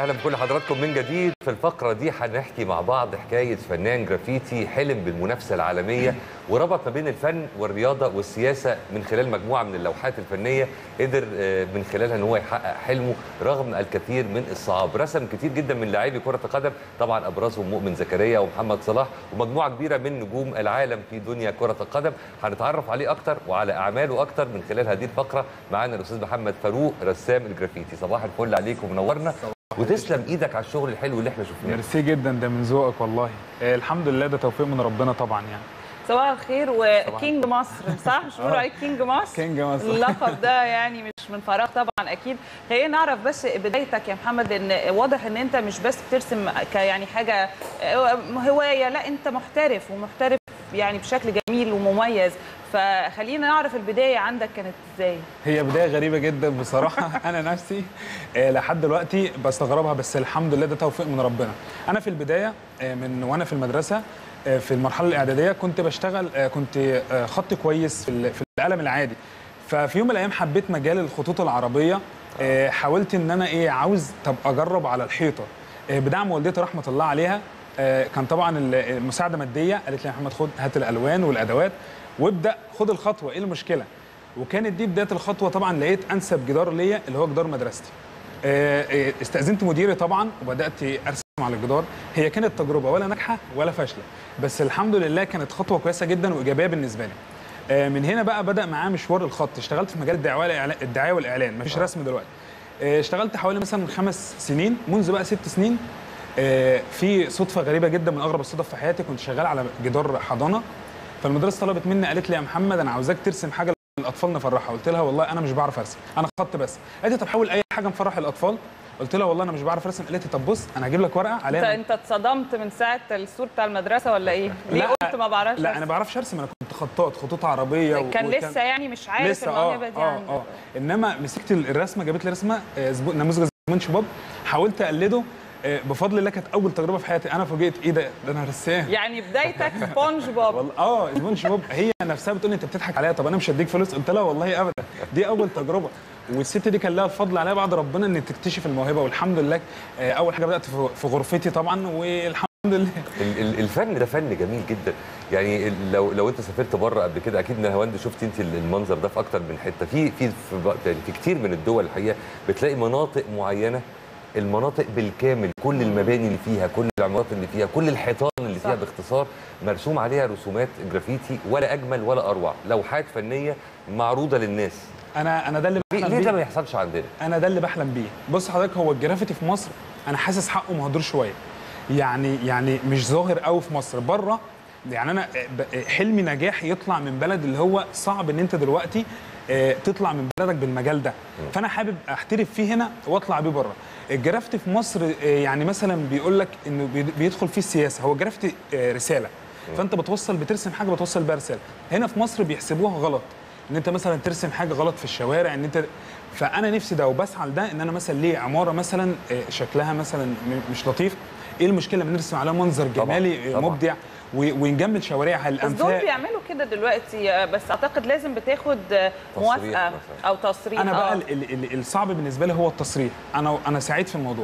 وسهلا بكل حضراتكم من جديد في الفقرة دي هنحكي مع بعض حكاية فنان جرافيتي حلم بالمنافسة العالمية وربط ما بين الفن والرياضة والسياسة من خلال مجموعة من اللوحات الفنية قدر آه، من خلالها ان هو يحقق حلمه رغم الكثير من الصعاب رسم كتير جدا من لاعبي كرة القدم طبعا ابرزهم مؤمن زكريا ومحمد صلاح ومجموعة كبيرة من نجوم العالم في دنيا كرة القدم هنتعرف عليه اكتر وعلى اعماله اكتر من خلال هذه الفقرة معانا الاستاذ محمد فاروق رسام الجرافيتي صباح الفل عليكم منورنا وتسلم ايدك على الشغل الحلو اللي احنا شفناه ميرسي جدا ده من ذوقك والله آه، الحمد لله ده توفيق من ربنا طبعا يعني صباح الخير وكينج مصر صح مش بيقولوا آه. عليك كينج مصر كينج مصر. اللقب ده يعني مش من فراغ طبعا اكيد خلينا نعرف بس بدايتك يا محمد ان واضح ان انت مش بس بترسم كيعني حاجه هوايه لا انت محترف ومحترف يعني بشكل جميل ومميز فخلينا نعرف البدايه عندك كانت ازاي هي بدايه غريبه جدا بصراحه انا نفسي آه، لحد دلوقتي بستغربها بس الحمد لله ده توفيق من ربنا انا في البدايه آه، من وانا في المدرسه آه، في المرحله الاعداديه كنت بشتغل آه، كنت آه، خط كويس في ال- في القلم العادي ففي يوم من الايام حبيت مجال الخطوط العربيه آه، حاولت ان انا ايه عاوز طب اجرب على الحيطه آه، بدعم والدتي رحمه الله عليها آه، كان طبعا ال- المساعده ماديه قالت لي يا محمد خد هات الالوان والادوات وابدا خد الخطوه ايه المشكله وكانت دي بدايه الخطوه طبعا لقيت انسب جدار ليا اللي هو جدار مدرستي آه، آه، استاذنت مديري طبعا وبدات ارسم على الجدار هي كانت تجربه ولا ناجحه ولا فاشله بس الحمد لله كانت خطوه كويسه جدا وايجابيه بالنسبه لي آه، من هنا بقى بدا معاه مشوار الخط اشتغلت في مجال الدعايه والإعلان- الدعايه والاعلان مفيش رسم دلوقتي آه، اشتغلت حوالي مثلا خمس سنين منذ بقى ست سنين آه، في صدفه غريبه جدا من اغرب الصدف في حياتي كنت شغال على جدار حضانه فالمدرسه طلبت مني قالت لي يا محمد انا عاوزاك ترسم حاجه الاطفال نفرحها قلت لها والله انا مش بعرف ارسم انا خط بس قالت لي طب حاول اي حاجه نفرح الاطفال قلت لها والله انا مش بعرف ارسم قالت لي طب بص انا هجيب لك ورقه انت عليها انت اتصدمت من ساعه السور بتاع المدرسه ولا ايه ليه لا، قلت ما بعرفش لا أرسم؟ انا بعرفش ارسم انا كنت خطاط خطوط عربيه و- كان وكان- لسه يعني مش عارف لسه اه الموهبه دي اه عندك اه انما مسكت الرسمه جابت لي رسمه آه، زبون- نموذج سبونج بوب حاولت اقلده آه، بفضل الله كانت اول تجربه في حياتي انا فوجئت ايه ده ده انا رسام يعني بدايتك سبونج بوب والله اه سبونج بوب هي نفسها بتقول لي انت بتضحك عليا طب انا مش هديك فلوس قلت لها والله ابدا دي اول تجربه والست دي كان لها الفضل عليها بعد ربنا ان تكتشف الموهبه والحمد لله آه، اول حاجه بدات في في غرفتي طبعا والحمد لله ال- ال- الفن ده فن جميل جدا يعني ال- لو لو انت سافرت بره قبل كده اكيد نهاوند شفت انت ال- المنظر ده في اكتر من حته في في في, ب- يعني في كتير من الدول الحقيقه بتلاقي مناطق معينه المناطق بالكامل كل المباني اللي فيها كل العمارات اللي فيها كل الحيطان اللي فيها صح. باختصار مرسوم عليها رسومات جرافيتي ولا اجمل ولا اروع لوحات فنيه معروضه للناس انا انا ده اللي ليه بحلم ليه ده بيه ما يحصلش عندنا انا ده اللي بحلم بيه بص حضرتك هو الجرافيتي في مصر انا حاسس حقه مهدور شويه يعني يعني مش ظاهر قوي في مصر بره يعني انا ب- حلمي نجاح يطلع من بلد اللي هو صعب ان انت دلوقتي آه، تطلع من بلدك بالمجال ده فانا حابب احترف فيه هنا واطلع بيه بره الجرافتي في مصر آه، يعني مثلا بيقول لك انه بي- بيدخل فيه السياسه هو الجرافتي آه، رساله فانت بتوصل بترسم حاجه بتوصل بيها رساله هنا في مصر بيحسبوها غلط ان انت مثلا ترسم حاجه غلط في الشوارع ان انت فانا نفسي ده وبسعى لده ان انا مثلا ليه عماره مثلا آه، شكلها مثلا م- مش لطيف ايه المشكله لما نرسم عليها منظر طبعاً، جمالي آه، طبعاً. مبدع و- ونجمل شوارعها بس دول الانفاق بيعملوا كده دلوقتي آه، بس اعتقد لازم بتاخد آه، موافقه مثلاً. او تصريح انا بقى آه. ال- ال- ال- الصعب بالنسبه لي هو التصريح انا انا سعيد في الموضوع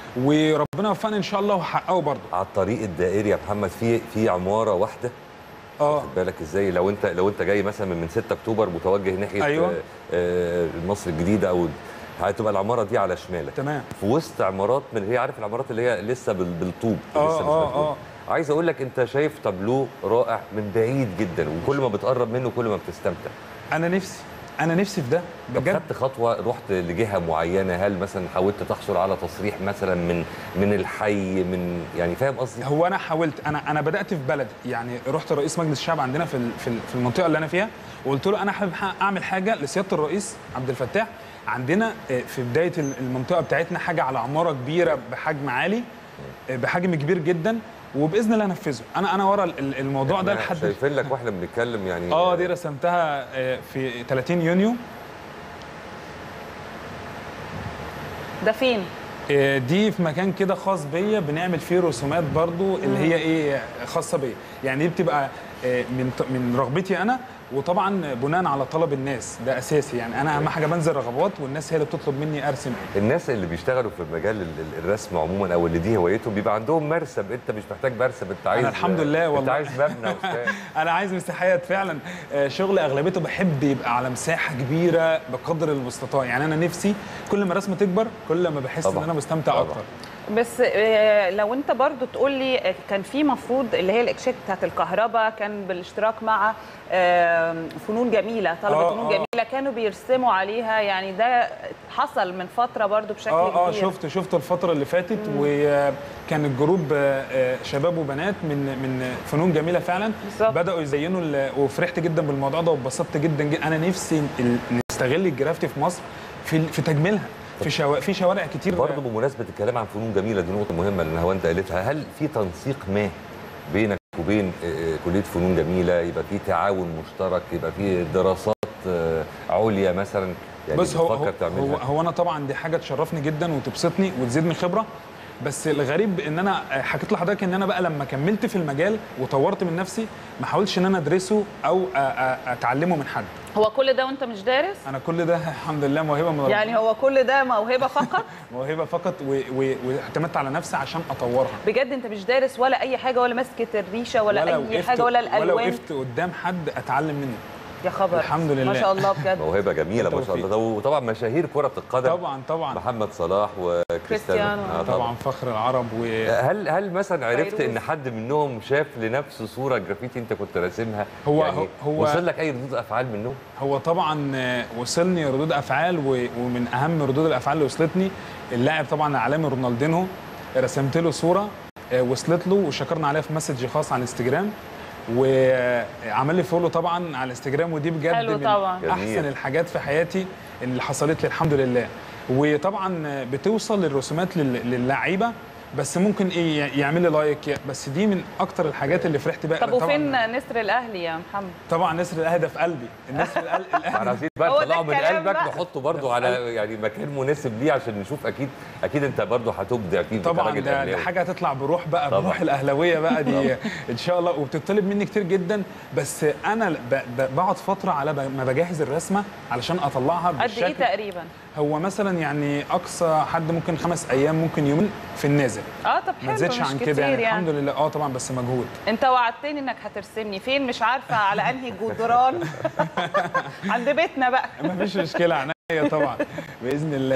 وربنا يوفقني ان شاء الله وهحققه برضه على الطريق الدائري يا محمد في في عماره واحده اه خد بالك ازاي لو انت لو انت جاي مثلا من 6 اكتوبر متوجه ناحيه أيوة. آه، آه، مصر الجديده او هتبقى العماره دي على شمالك تمام في وسط عمارات من هي عارف العمارات اللي هي لسه بال- بالطوب آه، لسه مش آه، مفروض. آه. عايز اقول لك انت شايف تابلو رائع من بعيد جدا وكل ما بتقرب منه كل ما بتستمتع انا نفسي انا نفسي في ده طب بجد خدت خطوه رحت لجهه معينه هل مثلا حاولت تحصل على تصريح مثلا من من الحي من يعني فاهم قصدي هو انا حاولت انا انا بدات في بلدي يعني رحت رئيس مجلس الشعب عندنا في ال- في ال- في المنطقه اللي انا فيها وقلت له انا حابب ح- اعمل حاجه لسياده الرئيس عبد الفتاح عندنا آه، في بدايه ال- المنطقه بتاعتنا حاجه على عماره كبيره بحجم عالي آه، بحجم كبير جدا وباذن الله انفذه انا انا ورا ال- الموضوع ده إحنا لحد شايفين لك واحنا بنتكلم يعني اه دي رسمتها آه، في 30 يونيو ده فين؟ آه، دي في مكان كده خاص بيا بنعمل فيه رسومات برضو اللي هي ايه خاصه بيا يعني دي بتبقى آه، من من رغبتي انا وطبعا بناء على طلب الناس ده اساسي يعني انا اهم حاجه بنزل رغبات والناس هي اللي بتطلب مني ارسم ايه الناس اللي بيشتغلوا في مجال ال- ال- الرسم عموما او اللي دي هوايتهم بيبقى عندهم مرسم انت مش محتاج مرسم انت عايز الحمد لله انت والله. عايز مبنى وبتاع انا عايز مساحيات فعلا آه، شغل اغلبيته بحب يبقى على مساحه كبيره بقدر المستطاع يعني انا نفسي كل ما الرسمه تكبر كل ما بحس طبعاً. ان انا مستمتع طبعاً. اكتر بس آه، لو انت برضو تقول لي آه، كان في مفروض اللي هي الاكشاك بتاعت الكهرباء كان بالاشتراك مع آه، فنون جميله طلبه آه، فنون آه. جميله كانوا بيرسموا عليها يعني ده حصل من فتره برضو بشكل اه اه كبير شفت شفت الفتره اللي فاتت وكان الجروب آه، آه، شباب وبنات من من فنون جميله فعلا بالظبط. بداوا يزينوا ال- وفرحت جدا بالموضوع ده واتبسطت جدا جدا انا نفسي ال- نستغل الجرافتي في مصر في في تجميلها في شوارع في شوارع كتير برضه بمناسبه الكلام عن فنون جميله دي نقطه مهمه لان هو انت قالتها هل في تنسيق ما بينك وبين آه، آه، كليه فنون جميله يبقى في تعاون مشترك يبقى في دراسات آه، عليا مثلا يعني بص هو بتفكر هو, هو تعملها هو انا طبعا دي حاجه تشرفني جدا وتبسطني وتزيدني خبره بس الغريب ان انا حكيت لحضرتك ان انا بقى لما كملت في المجال وطورت من نفسي ما حاولتش ان انا ادرسه او أ- أ- اتعلمه من حد هو كل ده وانت مش دارس انا كل ده الحمد لله موهبه من ربنا يعني هو كل ده موهبه فقط موهبه فقط و- و- واعتمدت على نفسي عشان اطورها بجد انت مش دارس ولا اي حاجه ولا ماسكه الريشه ولا, اي وقفت- حاجه ولا ولا الالوان وقفت قدام حد اتعلم منه يا خبر الحمد لله. ما شاء الله بجد موهبه جميله ما شاء الله وطبعا مشاهير كره القدم طبعا طبعا محمد صلاح وكريستيانو كريستيانو. آه طبعا فخر العرب و هل هل مثلا عرفت فيروز. ان حد منهم شاف لنفسه صوره جرافيتي انت كنت راسمها هو- يعني هو- وصل لك اي ردود افعال منهم هو طبعا آه، وصلني ردود افعال و- ومن اهم ردود الافعال اللي وصلتني اللاعب طبعا العالمي رونالدينهو رسمت له صوره آه، وصلت له وشكرنا عليها في مسج خاص على الانستجرام وعمل لي فولو طبعا على الانستجرام ودي بجد حلو من طبعاً. جميل. احسن الحاجات في حياتي اللي حصلت لي الحمد لله وطبعا بتوصل الرسومات لل- للعيبه بس ممكن ايه يعمل لي لايك بس دي من اكتر الحاجات اللي فرحت بقى طب طبعاً- وفين نسر الاهلي يا محمد طبعا نسر الاهلي ده في قلبي النسر الأهلي- احنا الاهلي عايزين بقى هو ده نطلعه من الكلام قلبك بقى. نحطه برضه على يعني مكان مناسب ليه عشان نشوف اكيد اكيد انت برضه هتبدع فيه طبعا كراجل ده, ده أهلاوي. حاجه هتطلع بروح بقى طبعاً. بروح الاهلاويه بقى دي ان شاء الله وبتطلب مني كتير جدا بس انا ب- ب- بقعد فتره على ب- ما بجهز الرسمه علشان اطلعها قد ايه بالشكل تقريبا هو مثلا يعني اقصى حد ممكن خمس ايام ممكن يومين في النازل اه طب حلو ما تزيدش مش عن كتير كده يعني, يعني, الحمد لله اه طبعا بس مجهود انت وعدتني انك هترسمني فين مش عارفه على انهي جدران عند بيتنا بقى ما فيش مشكله عنيا طبعا باذن الله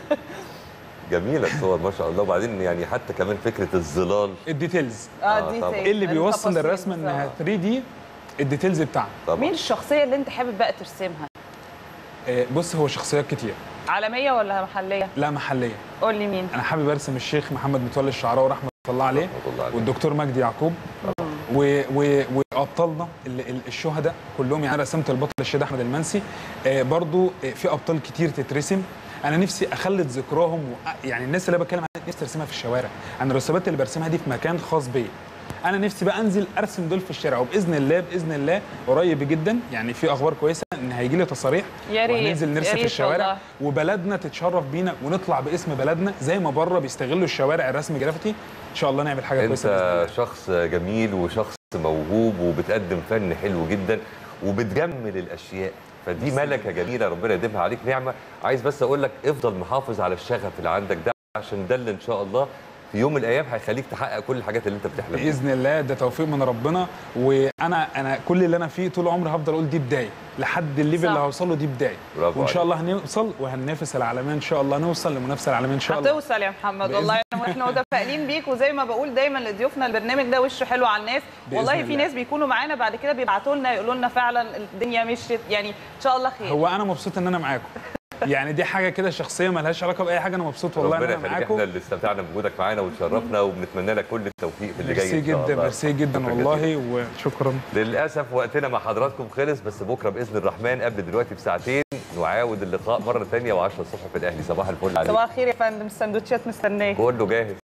جميله الصور ما شاء الله وبعدين يعني حتى كمان فكره الظلال الديتيلز آه، اه دي طبعاً. تاني. ايه اللي بيوصل التفاصيل للرسمه انها بالظبط. 3 دي الديتيلز بتاعها طبعا مين الشخصيه اللي انت حابب بقى ترسمها آه، بص هو شخصيات كتير عالميه ولا محليه لا محليه قول لي مين انا حابب ارسم الشيخ محمد متولي الشعراوي رحمه الله عليه رحمة الله عليه. والدكتور مجدي يعقوب و... و... وابطالنا ال- ال- الشهداء كلهم يعني أنا رسمت البطل الشهيد احمد المنسي آه برضو آه في ابطال كتير تترسم انا نفسي اخلد ذكراهم و... يعني الناس اللي أنا بتكلم عنها نفسي ارسمها في الشوارع انا الرسومات اللي برسمها دي في مكان خاص بيا انا نفسي بقى انزل ارسم دول في الشارع وباذن الله باذن الله قريب جدا يعني في اخبار كويسه ان هيجي لي تصاريح يا ريت، وهننزل يا نرسم ريت في الشوارع والله. وبلدنا تتشرف بينا ونطلع باسم بلدنا زي ما بره بيستغلوا الشوارع الرسم جرافيتي ان شاء الله نعمل حاجه كويسه بإذن الله. انت شخص جميل وشخص موهوب وبتقدم فن حلو جدا وبتجمل الاشياء فدي ملكه جميله ربنا يديمها عليك نعمه عايز بس اقول لك افضل محافظ على الشغف اللي عندك ده عشان ده اللي ان شاء الله في يوم من الايام هيخليك تحقق كل الحاجات اللي انت بتحلم بيها باذن الله ده توفيق من ربنا وانا انا كل اللي انا فيه طول عمري هفضل اقول دي بدايه لحد الليفل صح. اللي هوصل له دي بدايه برافو وان شاء عليك. الله هنوصل وهننافس العالميه ان شاء الله نوصل لمنافسه العالميه ان شاء الله هتوصل يا محمد بإذن- والله احنا متفائلين بيك وزي ما بقول دايما لضيوفنا البرنامج ده وشه حلو على الناس بإذن والله في الله. ناس بيكونوا معانا بعد كده بيبعتوا لنا يقولوا لنا فعلا الدنيا مشيت يعني ان شاء الله خير هو انا مبسوط ان انا معاكم يعني دي حاجه كده شخصيه ملهاش علاقه باي حاجه انا مبسوط والله ان ربنا انا يخليك معاكم احنا اللي استمتعنا بوجودك معانا وتشرفنا وبنتمنى لك كل التوفيق في اللي جاي ميرسي ان شاء جدا الله ميرسي جدا شكراً والله وشكرا للاسف وقتنا مع حضراتكم خلص بس بكره باذن الرحمن قبل دلوقتي بساعتين نعاود اللقاء مره ثانيه و10 الصبح في الاهلي صباح الفل عليك صباح الخير يا فندم السندوتشات مستناك كله جاهز